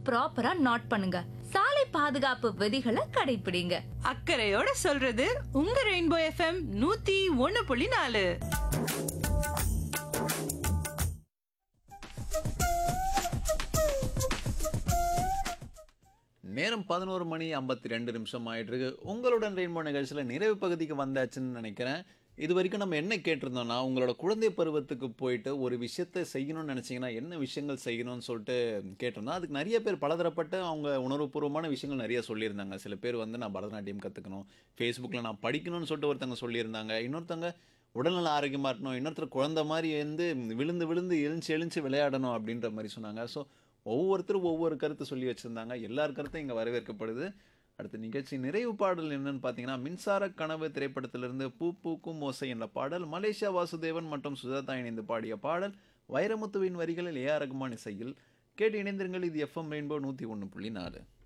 ப்ராப்பரா நாட் பண்ணுங்க சாலை பாதுகாப்பு விதிகளை கடைபிடிங்க அக்கறையோட சொல்றது உங்க ரெயின்போ எஃப்எம் நூத்தி ஒன்னு புள்ளி நாலு நேரம் பதினோரு மணி ஐம்பத்தி ரெண்டு நிமிஷம் ஆயிட்டு இருக்கு உங்களுடன் ரெயின்போ நிகழ்ச்சியில் நிறைவு பகுதிக்கு வந்தாச்சுன்னு நினைக்கிறேன் இது வரைக்கும் நம்ம என்ன கேட்டிருந்தோம்னா உங்களோட குழந்தை பருவத்துக்கு போயிட்டு ஒரு விஷயத்தை செய்யணும்னு நினச்சிங்கன்னா என்ன விஷயங்கள் செய்யணும்னு சொல்லிட்டு கேட்டிருந்தோம் அதுக்கு நிறைய பேர் பலதரப்பட்ட அவங்க உணர்வுபூர்வமான விஷயங்கள் நிறைய சொல்லியிருந்தாங்க சில பேர் வந்து நான் பரதநாட்டியம் கற்றுக்கணும் ஃபேஸ்புக்கில் நான் படிக்கணும்னு சொல்லிட்டு ஒருத்தவங்க சொல்லியிருந்தாங்க இன்னொருத்தவங்க உடல்நல ஆரோக்கியமாக இருக்கணும் இன்னொருத்தர் குழந்தை மாதிரி வந்து விழுந்து விழுந்து எழுந்து எழுந்து விளையாடணும் அப்படின்ற மாதிரி சொன்னாங்க ஸோ ஒவ்வொருத்தரும் ஒவ்வொரு கருத்து சொல்லி வச்சுருந்தாங்க எல்லார் கருத்தும் இங்கே வரவேற்கப்படுது அடுத்த நிகழ்ச்சி நிறைவு பாடல் என்னன்னு பார்த்தீங்கன்னா மின்சார கனவு திரைப்படத்திலிருந்து பூ பூக்கும் ஓசை என்ற பாடல் மலேசியா வாசுதேவன் மற்றும் சுஜாதா இணைந்து பாடிய பாடல் வைரமுத்துவின் வரிகளில் ஏஆர் ரகுமான் இசையில் கேட்டு இணைந்திருங்கள் இது எஃப்எம் ரெயின்போ நூற்றி ஒன்று புள்ளி நாலு